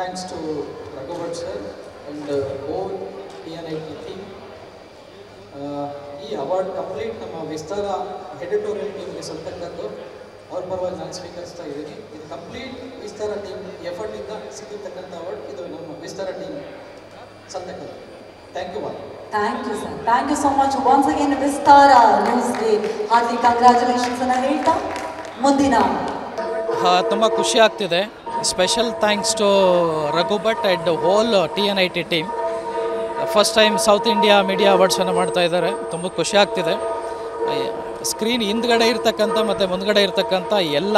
thanks to Raghuvat sir and uh, whole TNIT team. Uh, ಈ award complete ನಮ್ಮ Vistara editorial ಟೀಮ್ಗೆ ಸಲ್ತಕ್ಕಂಥದ್ದು ಅವ್ರ ಪರವಾಗಿ ನಾನು ಸ್ವೀಕರಿಸ್ತಾ ಇದ್ದೀನಿ ಇದು ಕಂಪ್ಲೀಟ್ ವಿಸ್ತಾರ ಟೀಮ್ ಎಫರ್ಟಿಂದ ಸಿಕ್ಕಿರ್ತಕ್ಕಂಥ ಅವಾರ್ಡ್ ಇದು ನಮ್ಮ ವಿಸ್ತಾರ ಟೀಮ್ ಸಲ್ತಕ್ಕಂಥದ್ದು thank you all thank you sir thank you so much once again Vistara ನ್ಯೂಸ್ಗೆ ಹಾರ್ದಿ ಕಂಗ್ರ್ಯಾಚುಲೇಷನ್ಸ್ ಅನ್ನ ಹೇಳ್ತಾ ಮುಂದಿನ ತುಂಬ ಖುಷಿ ಆಗ್ತಿದೆ special thanks to Raghu Bhat and whole T N I T team first time South India media ಅವಾರ್ಡ್ಸನ್ನು ಮಾಡ್ತಾ ಇದ್ದಾರೆ ತುಂಬ ಖುಷಿ ಆಗ್ತಿದೆ ಸ್ಕ್ರೀನ್ ಹಿಂದ್ಗಡೆ ಇರ್ತಕ್ಕಂಥ ಮತ್ತು ಮುಂದ್ಗಡೆ ಇರ್ತಕ್ಕಂಥ ಎಲ್ಲ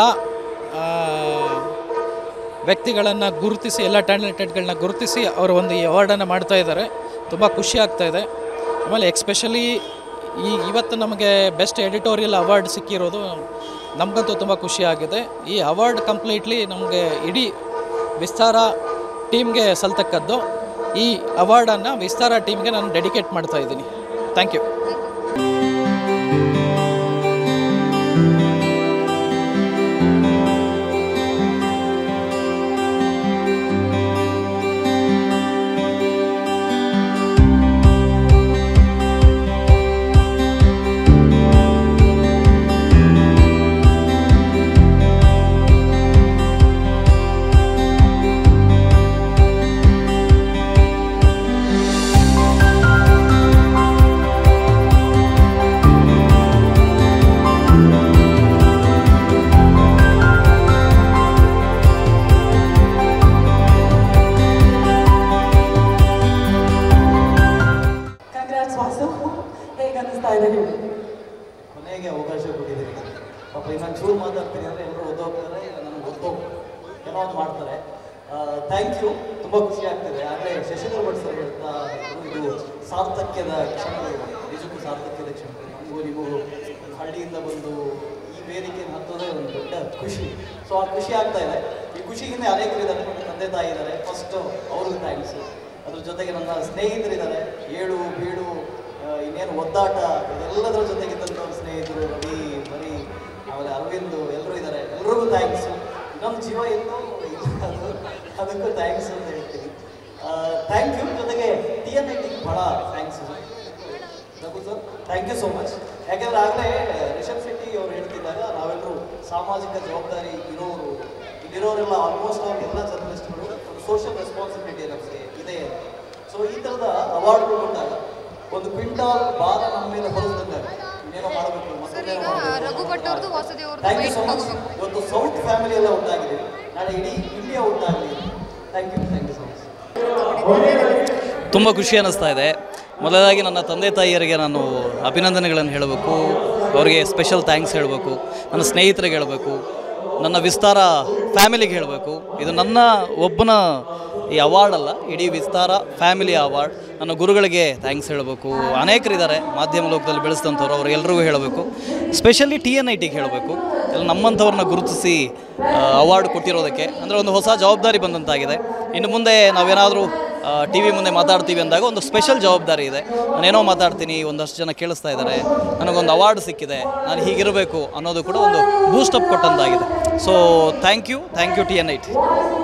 ವ್ಯಕ್ತಿಗಳನ್ನು ಗುರುತಿಸಿ ಎಲ್ಲ ಟ್ಯಾಲೆಂಟೆಡ್ಗಳನ್ನ ಗುರುತಿಸಿ ಅವರು ಒಂದು ಈ ಅವಾರ್ಡನ್ನು ಮಾಡ್ತಾ ಇದ್ದಾರೆ ತುಂಬ ಖುಷಿ ಆಗ್ತಾ ಇದೆ ಆಮೇಲೆ ಎಕ್ಸ್ಪೆಷಲಿ ಈ ಇವತ್ತು ನಮಗೆ ಬೆಸ್ಟ್ ಎಡಿಟೋರಿಯಲ್ ಅವಾರ್ಡ್ ಸಿಕ್ಕಿರೋದು ನಮಗಂತೂ ತುಂಬ ಖುಷಿಯಾಗಿದೆ ಈ ಅವಾರ್ಡ್ ಕಂಪ್ಲೀಟ್ಲಿ ನಮಗೆ ಇಡೀ ವಿಸ್ತಾರ ಟೀಮ್ಗೆ ಸಲ್ತಕ್ಕದ್ದು ಈ ಅವಾರ್ಡನ್ನು ವಿಸ್ತಾರ ಟೀಮ್ಗೆ ನಾನು ಡೆಡಿಕೇಟ್ ಮಾಡ್ತಾ ಇದ್ದೀನಿ ಥ್ಯಾಂಕ್ ಯು ಕಂಗ್ರಾಟ್ಸ್ ವಾಸು ಹೇಗೆ ಅನ್ನಿಸ್ತಾ ಇದೆ ಹೇಳಿ ಕೊನೆಗೆ ಅವಕಾಶ ಕೊಟ್ಟಿದ್ದೀರಿ ಪಾಪ ಈಗ ನಾನು ಚೂರು ಮಾತಾಡ್ತೀನಿ ಅಂದರೆ ಎಲ್ಲರೂ ಓದೋಗ್ತಾರೆ ಇಲ್ಲ ನನಗೆ ಗೊತ್ತೋ ಏನೋ ಒಂದು ಮಾಡ್ತಾರೆ ಥ್ಯಾಂಕ್ ಯು ತುಂಬ ಖುಷಿ ಆಗ್ತಿದೆ ಆಗಲೇ ಶಶಿಧರ್ ಭಟ್ ಸರ್ ಹೇಳ್ತಾ ಇದ್ರು, ಇದು ಸಾರ್ಥಕ್ಯದ ಕ್ಷಣಗಳು ನಿಜಕ್ಕೂ ಸಾರ್ಥಕ್ಯದ ಕ್ಷಣಗಳು ನಮಗೂ ನಿಮಗೂ ಒಂದು ಹಳ್ಳಿಯಿಂದ ಬಂದು ಈ ವೇದಿಕೆಯನ್ನು ಹತ್ತೋದೇ ಒಂದು ದೊಡ್ಡ ಖುಷಿ ಸೊ ಆ ಖುಷಿ ಆಗ್ತಾ ಇದೆ ಈ ಖುಷಿಗಿಂತ ಅನೇಕರು ಇದ್ದಾರೆ ನನ್ನ ತಂದೆ ತಾಯಿ ಇದ್ದಾರೆ ಫಸ್ಟು ಅವ್ರಿಗೆ ಥ್ಯಾಂಕ್ಸ್ ಅದ್ರ ಜೊತೆಗೆ ನನ್ನ ಸ್ನೇಹಿತರಿದ್ದಾರೆ ಏಳು ಬೀಳು ಆ, ಇನ್ನೇನು ಒದ್ದಾಟ ಇದೆಲ್ಲದರ ಜೊತೆಗಿದ್ದಂಥ ಸ್ನೇಹಿತರು ರವಿ ಬರೀ ಆಮೇಲೆ ಅರವಿಂದ್ ಎಲ್ಲರೂ ಇದ್ದಾರೆ ಎಲ್ರಿಗೂ ಥ್ಯಾಂಕ್ಸು ನಮ್ಮ ಜೀವ ಎಲ್ಲೋ ಇಲ್ಲ ಅದು ಅದಕ್ಕೂ ಥ್ಯಾಂಕ್ಸ್ ಅಂತ ಹೇಳ್ತೀನಿ ಥ್ಯಾಂಕ್ ಯು ಜೊತೆಗೆ ಟಿ ಎನ್ ಐ ಟಿಗೆ ಭಾಳ thanks Raghu sir thank you so much ಯಾಕೆಂದ್ರೆ ಆಗಲೇ ರಿಷಬ್ ಶೆಟ್ಟಿ ಅವ್ರು ಹೇಳ್ತಿದ್ದಾಗ ನಾವೆಲ್ಲರೂ ಸಾಮಾಜಿಕ ಜವಾಬ್ದಾರಿ ಇರೋರು ಇಲ್ಲಿರೋರೆಲ್ಲ ಆಲ್ಮೋಸ್ಟ್ ಅವ್ರು ಎಲ್ಲ ಜರ್ನಲಿಸ್ಟ್ಗಳು ಒಂದು ಸೋಷಿಯಲ್ ರೆಸ್ಪಾನ್ಸಿಬಿಲಿಟಿ ನಮಗೆ ಇದೆ ಸೊ ಈ ಥರದ ಅವಾರ್ಡ್ಗಳು ಬಂದಾಗ ಒಂದು ಕ್ವಿಂಟಾಲ್ ಭಾರ ನಮ್ಮ ಮೇಲೆ ಹೊರಿಸ್ದಂಗೆ ಇನ್ನೇನೋ ಮಾಡಬೇಕು ಮತ್ತೊಂದೇನೋ ಮಾಡ್ಬೇಕು. ರಘು ಭಟ್ ಅವ್ರದ್ದು ವಾಸುದೇವ್ ಅವ್ರದ್ದು Thank you wait so much. ತಗೋಬೇಕು. ಇವತ್ತು ಸೌತ್ ಫ್ಯಾಮಿಲಿ ಎಲ್ಲ ಒಟ್ಟಾಗಿದ್ದೀವಿ ನಾಳೆ ಇಡೀ ಇಂಡಿಯಾ ಒಟ್ಟಾಗಲಿ thank you thank you so much ತುಂಬ ಖುಷಿ ಅನ್ನಿಸ್ತಾ ಇದೆ ಮೊದಲಾಗಿ ನನ್ನ ತಂದೆ ತಾಯಿಯರಿಗೆ ನಾನು ಅಭಿನಂದನೆಗಳನ್ನು ಹೇಳಬೇಕು ಅವರಿಗೆ ಸ್ಪೆಷಲ್ ಥ್ಯಾಂಕ್ಸ್ ಹೇಳಬೇಕು ನನ್ನ ಸ್ನೇಹಿತರಿಗೆ ಹೇಳಬೇಕು ನನ್ನ ವಿಸ್ತಾರ ಫ್ಯಾಮಿಲಿಗೆ ಹೇಳಬೇಕು ಇದು ನನ್ನ ಒಬ್ಬನ ಈ ಅವಾರ್ಡ್ ಅಲ್ಲ ಇಡೀ ವಿಸ್ತಾರ ಫ್ಯಾಮಿಲಿ ಅವಾರ್ಡ್ ನನ್ನ ಗುರುಗಳಿಗೆ ಥ್ಯಾಂಕ್ಸ್ ಹೇಳಬೇಕು ಅನೇಕರಿದ್ದಾರೆ ಮಾಧ್ಯಮ ಲೋಕದಲ್ಲಿ ಬೆಳೆಸಿದಂಥವ್ರು ಅವರೆಲ್ಲರಿಗೂ ಹೇಳಬೇಕು ಸ್ಪೆಷಲಿ ಟಿ ಎನ್ ಐ ಟಿಗೆ ಹೇಳಬೇಕು ಎಲ್ಲ ನಮ್ಮಂಥವ್ರನ್ನ ಗುರುತಿಸಿ ಅವಾರ್ಡ್ ಕೊಟ್ಟಿರೋದಕ್ಕೆ ಅಂದರೆ ಒಂದು ಹೊಸ ಜವಾಬ್ದಾರಿ ಬಂದಂತಾಗಿದೆ ಇನ್ನು ಮುಂದೆ ನಾವೇನಾದರೂ ಟಿ ವಿ ಮುಂದೆ ಮಾತಾಡ್ತೀವಿ ಅಂದಾಗ ಒಂದು ಸ್ಪೆಷಲ್ ಜವಾಬ್ದಾರಿ ಇದೆ ನಾನೇನೋ ಮಾತಾಡ್ತೀನಿ ಒಂದಷ್ಟು ಜನ ಕೇಳಿಸ್ತಾ ಇದ್ದಾರೆ ನನಗೊಂದು ಅವಾರ್ಡ್ ಸಿಕ್ಕಿದೆ ನಾನು ಹೀಗಿರಬೇಕು ಅನ್ನೋದು ಕೂಡ ಒಂದು ಬೂಸ್ಟಪ್ ಕೊಟ್ಟಂತಾಗಿದೆ so thank you thank you T N I T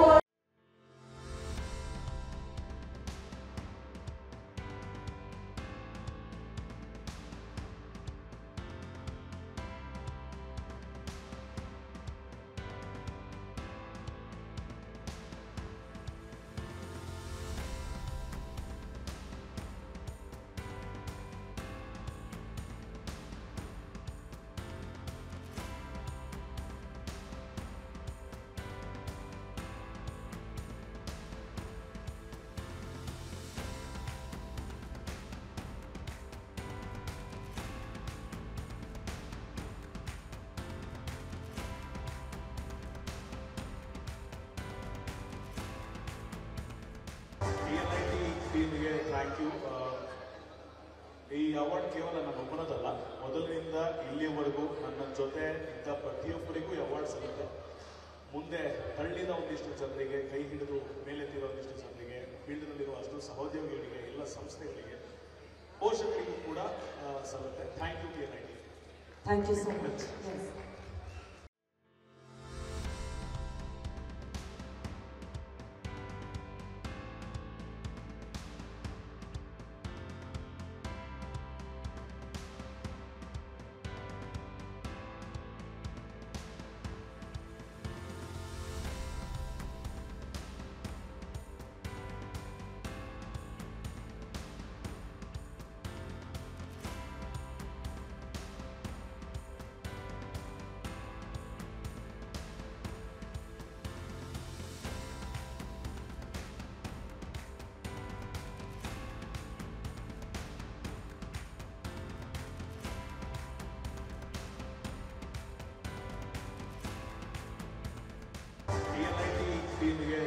T N I T ಟೀಮ್ಗೆ ಥ್ಯಾಂಕ್ ಯು ಈ ಅವಾರ್ಡ್ ಕೇವಲ ನನ್ನ ಒಬ್ಬನದಲ್ಲ ಮೊದಲಿನಿಂದ ಇಲ್ಲಿಯವರೆಗೂ ನನ್ನ ಜೊತೆ ಇದ್ದ ಪ್ರತಿಯೊಬ್ಬರಿಗೂ ಈ ಅವಾರ್ಡ್ ಸಿಗುತ್ತೆ ಮುಂದೆ ತಳ್ಳಿದ ಒಂದಿಷ್ಟು ಜನರಿಗೆ ಕೈ ಹಿಡಿದು ಮೇಲೆತ್ತಿರೋ ಒಂದಿಷ್ಟು ಜನರಿಗೆ ಫೀಲ್ಡ್ನಲ್ಲಿರುವ ಅಷ್ಟು ಸಹೋದ್ಯೋಗಿಗಳಿಗೆ ಎಲ್ಲ ಸಂಸ್ಥೆಗಳಿಗೆ ಪೋಷಕರಿಗೂ ಕೂಡ ಆ, ಸಲ್ಲುತ್ತೆ thank you T N I T thank you so much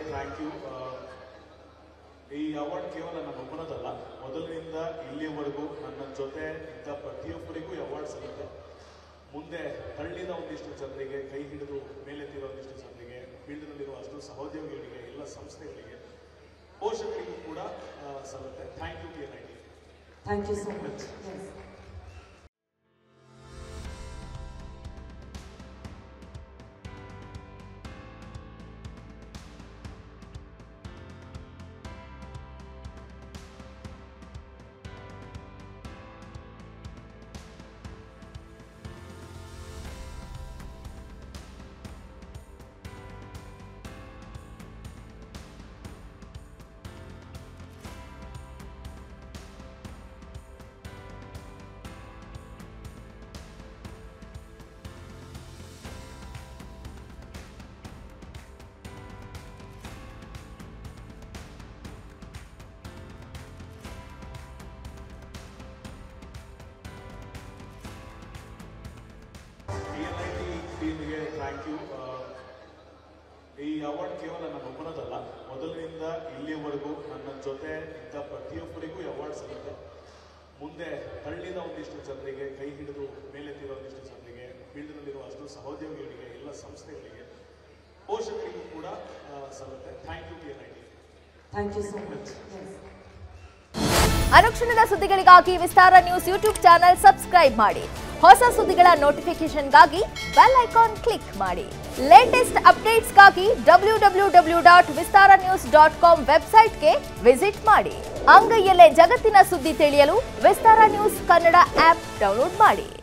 thank you ಈ ಅವಾರ್ಡ್ ಕೇವಲ ನನ್ನ ಒಬ್ಬನದಲ್ಲ ಮೊದಲಿನಿಂದ ಇಲ್ಲಿಯವರೆಗೂ ನನ್ನ ಜೊತೆ ಇದ್ದ ಪ್ರತಿಯೊಬ್ಬರಿಗೂ ಈ ಅವಾರ್ಡ್ ಸಿಗುತ್ತೆ ಮುಂದೆ ತಳ್ಳಿದ ಒಂದಿಷ್ಟು ಜನರಿಗೆ ಕೈ ಹಿಡಿದು ಮೇಲೆತ್ತಿರೋ ಒಂದಿಷ್ಟು ಜನರಿಗೆ ಫೀಲ್ಡ್ನಲ್ಲಿರುವ ಅಷ್ಟು ಸಹೋದ್ಯೋಗಿಗಳಿಗೆ ಎಲ್ಲ ಸಂಸ್ಥೆಗಳಿಗೆ ಪೋಷಕರಿಗೂ ಕೂಡ ಆ, ಸಲ್ಲುತ್ತೆ thank you T N I T thank you so much T N I T ಟೀಮ್ಗೆ ಥ್ಯಾಂಕ್ ಯು ಈ ಅವಾರ್ಡ್ ಕೇವಲ ನನ್ನ ಒಬ್ಬನದಲ್ಲ ಮೊದಲಿನಿಂದ ಇಲ್ಲಿಯವರೆಗೂ ನನ್ನ ಜೊತೆ ಇದ್ದ ಪ್ರತಿಯೊಬ್ಬರಿಗೂ ಈ ಅವಾರ್ಡ್ ಸಿಗುತ್ತೆ ಮುಂದೆ ತಳ್ಳಿದ ಒಂದಿಷ್ಟು ಜನರಿಗೆ ಕೈ ಹಿಡಿದು ಮೇಲೆತ್ತಿರೋ ಒಂದಿಷ್ಟು ಜನರಿಗೆ ಫೀಲ್ಡ್ನಲ್ಲಿರುವ ಅಷ್ಟು ಸಹೋದ್ಯೋಗಿಗಳಿಗೆ ಎಲ್ಲ ಸಂಸ್ಥೆಗಳಿಗೆ ಪೋಷಕರಿಗೂ ಕೂಡ ಆ, ಸಲ್ಲುತ್ತೆ thank you T N I T thank you so much ಅನುಕ್ಷಣದ ಸುದ್ದಿಗಳಿಗಾಗಿ Vistara news YouTube channel subscribe ಮಾಡಿ ಹೊಸ ಸುದ್ದಿಗಳ ನೋಟಿಫಿಕೇಶನ್ಗಾಗಿ ಬೆಲ್ ಐಕಾನ್ ಕ್ಲಿಕ್ ಮಾಡಿ ಲೇಟೆಸ್ಟ್ ಅಪ್ಡೇಟ್ಸ್ಗಾಗಿ W W W dot Vistara news dot com ವೆಬ್ಸೈಟ್ಗೆ ವಿಸಿಟ್ ಮಾಡಿ ಅಂಗೈಯಲ್ಲೇ ಜಗತ್ತಿನ ಸುದ್ದಿ ತಿಳಿಯಲು Vistara news Kannada app download ಮಾಡಿ